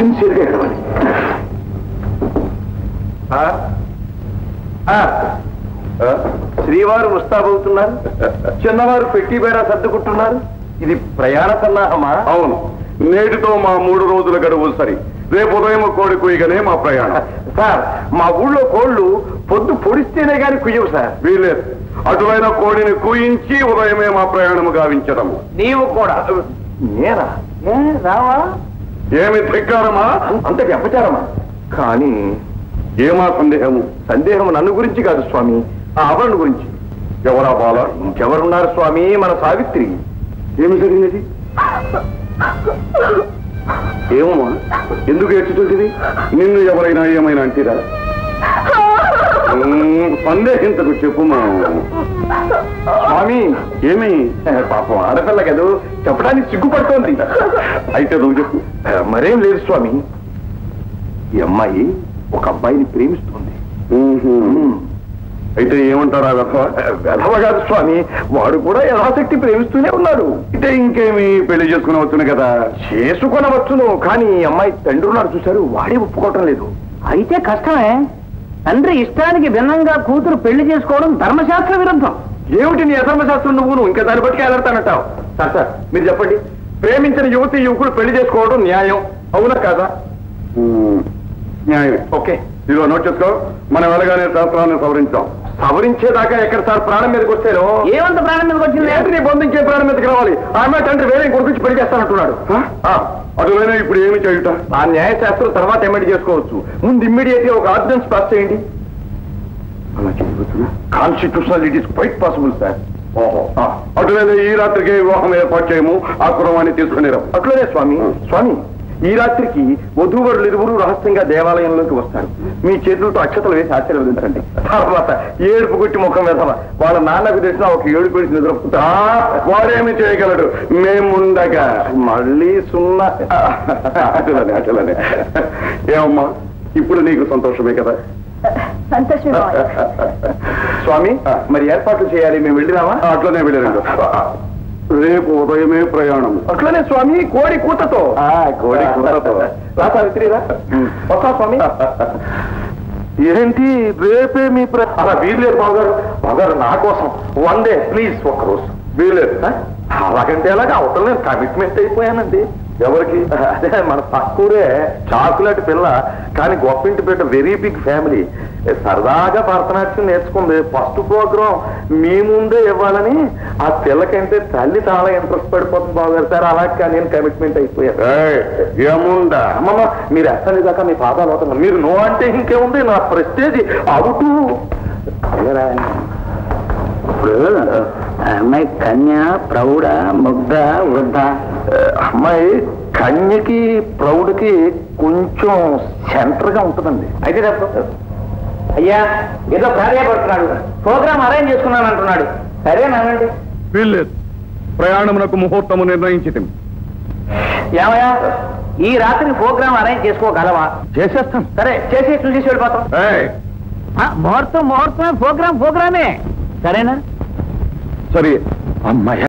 సిన్సియర్గా ఎడవాలి శ్రీవారు ముస్తాబవుతున్నారు చిన్నవారు పెట్టి బేరా సర్దుకుంటున్నారు ఇది ప్రయాణ సన్నాహమా అవును నేటితో మా మూడు రోజుల గడువు సరి రేపు ఉదయం కోడి కుయ్యగానే మా ప్రయాణం సార్ మా ఊళ్ళో కోళ్ళు పొద్దు పొడిస్తేనే గాని కుయ్యవు సార్ వీలేదు అటువైన కోడిని కూయించి ఉదయమే మా ప్రయాణము గావించడము నీవు కూడా నేనా ఏ రావా ఏమి ధిక్కారమా అంతటి అపచారమా కానీ ఏమా సందేహము సందేహం నన్ను గురించి కాదు స్వామి ఆ ఆభరణ గురించి ఎవరా బాల ఇంకెవరున్నారు స్వామి మన సావిత్రి ఏమి జరిగినది ఏమమ్మా ఎందుకు ఏడ్చుతుంటిది నిన్ను ఎవరైనా ఏమైనా అంటిరా మ్మ్, సందేహించకు చెప్పుమా స్వామి ఏమి పాపం ఆడపిల్ల కదూ చెప్పడానికి సిగ్గుపడుతోంది అయితే నువ్వు చెప్పు ఆ, మరేం లేదు స్వామి ఈ అమ్మాయి ఒక అబ్బాయిని ప్రేమిస్తోంది మ్మ్. అయితే ఏమంటారా వెధవ వెధవ కాదు స్వామి వాడు కూడా యథాశక్తి ప్రేమిస్తూనే ఉన్నాడు అయితే ఇంకేమి పెళ్లి చేసుకుని వచ్చును కదా చేసుకొనవచ్చును కానీ ఈ అమ్మాయి తండ్రి ఉన్నాడు చూశారు వాడే ఒప్పుకోవటం లేదు అయితే కష్టమే తండ్రి ఇష్టానికి భిన్నంగా కూతురు పెళ్లి చేసుకోవడం ధర్మశాస్త్ర విరుద్ధం ఏమిటి నీ అధర్మశాస్త్రం నువ్వు నువ్వు ఇంకా దాన్ని బట్టి ఎలాడతానంటావు సార్ సార్ మీరు చెప్పండి ప్రేమించిన యువతి యువకులు పెళ్లి చేసుకోవడం న్యాయం అవునా కాదా మ్మ్. న్యాయమే ఓకే ఇదిగో నోట్ చేసుకో మనం వెళ్ళగానే శాస్త్రాన్ని సవరించాం సవరించేదాకా ఎక్కడ సార్ ప్రాణం మీదకి వస్తేనో ఏమంత ప్రాణం మీదకి వచ్చింది ఏంటి నీ బంధించే ప్రాణం మీదకి రావాలి ఆ అమ్మాయి తండ్రి వేరే కొడుకు పెళ్లి చేస్తానంటున్నాడు ఆ, అటువైనా ఇప్పుడు ఏమి చేయుట ఆ న్యాయశాస్త్రం తర్వాత ఎమ్మెడి చేసుకోవచ్చు ముందు ఇమ్మీడియట్ గా ఒక ఆర్డినెన్స్ పాస్ చేయండి అలా చేయవచ్చునా constitutional it is quite possible sir ఓహో అటువైనా ఈ రాత్రికి వివాహం ఏర్పాటు చేయము ఆ కురవాణి తీసుకుని రా అట్లనే స్వామి స్వామి ఈ రాత్రికి వధూవరులు ఇరువురు రహస్యంగా దేవాలయంలోకి వస్తారు మీ చేతులతో అక్షతలు వేసి ఆశీర్వదించండి తర్వాత ఏడుపు కొట్టి ముఖం వేసవ వాళ్ళ నాన్నకు తెలిసిన ఒక ఏడుపు వేసి నిద్రపుతా వాడేమి చేయగలడు మేముండగా మళ్ళీ సున్నా అటులనే అటులనే ఏమమ్మా ఇప్పుడు నీకు సంతోషమే కదా సంతోషమే మావయ్య. స్వామి మరి ఏర్పాట్లు చేయాలి మేము వెళ్ళినామా అట్లనే వెళ్ళారు రేపు ఉదయమే ప్రయాణం అట్లనే స్వామి కోడి కూతతో కోడి కూతతో రా సావిత్రి రా వస్తా స్వామి ఏంటి రేపే మీ ప్ర అలా వీల్లేదు బావగారు బావగారు నా కోసం వన్ డే ప్లీజ్ ఒక్క రోజు వీల్లేదు ఆ? అలాగంటే అలాగా అవతల నేను కమిట్మెంట్ అయిపోయానండి ఎవరికి అదే మన పక్కూరే చాకులాంటి పిల్ల కానీ గొప్పింటి బిడ్డ వెరీ బిగ్ ఫ్యామిలీ సరదాగా భరతనాట్యం నేర్చుకుంది ఫస్ట్ ప్రోగ్రామ్ మీ ముందే ఇవ్వాలని ఆ పిల్లకంటే తల్లి చాలా ఇంట్రెస్ట్ పడిపోతుంది బావగారు సార్ అలాగే నేను కమిట్మెంట్ అయిపోయాను ఏయ్, ఏముందా అమ్మమ్మ మీరు ఎక్కడి దాకా మీ పాదాలు అవుతున్నారు మీరు నో అంటే ఇంకేముంది నా ప్రెస్టేజ్ అవుటు ఇప్పుడు అమ్మాయి కన్య ప్రౌఢ ముగ్ధ వృద్ధ అమ్మాయి కన్యకి ప్రౌడ్కి కొంచెం సెంటర్ గా ఉంటుందండి అయితే తప్పు అయ్యా ఏదో కార్యపడుతున్నాడు ప్రోగ్రామ్ అరేంజ్ చేసుకున్నాను అంటున్నాడు సరేనానండి వీల్లేదు ప్రయాణమునకు ముహూర్తము నిర్ణయించి ఏమయ్యా ఈ రాత్రి ప్రోగ్రామ్ అరేంజ్ చేసుకోగలవా చేసేస్తాం సరే చేసి చూసేసి వెళ్ళిపోతాం ఆ, ముహూర్తం ముహూర్తమే ప్రోగ్రామ్ ప్రోగ్రామే సరేనా సరే అమ్మాయి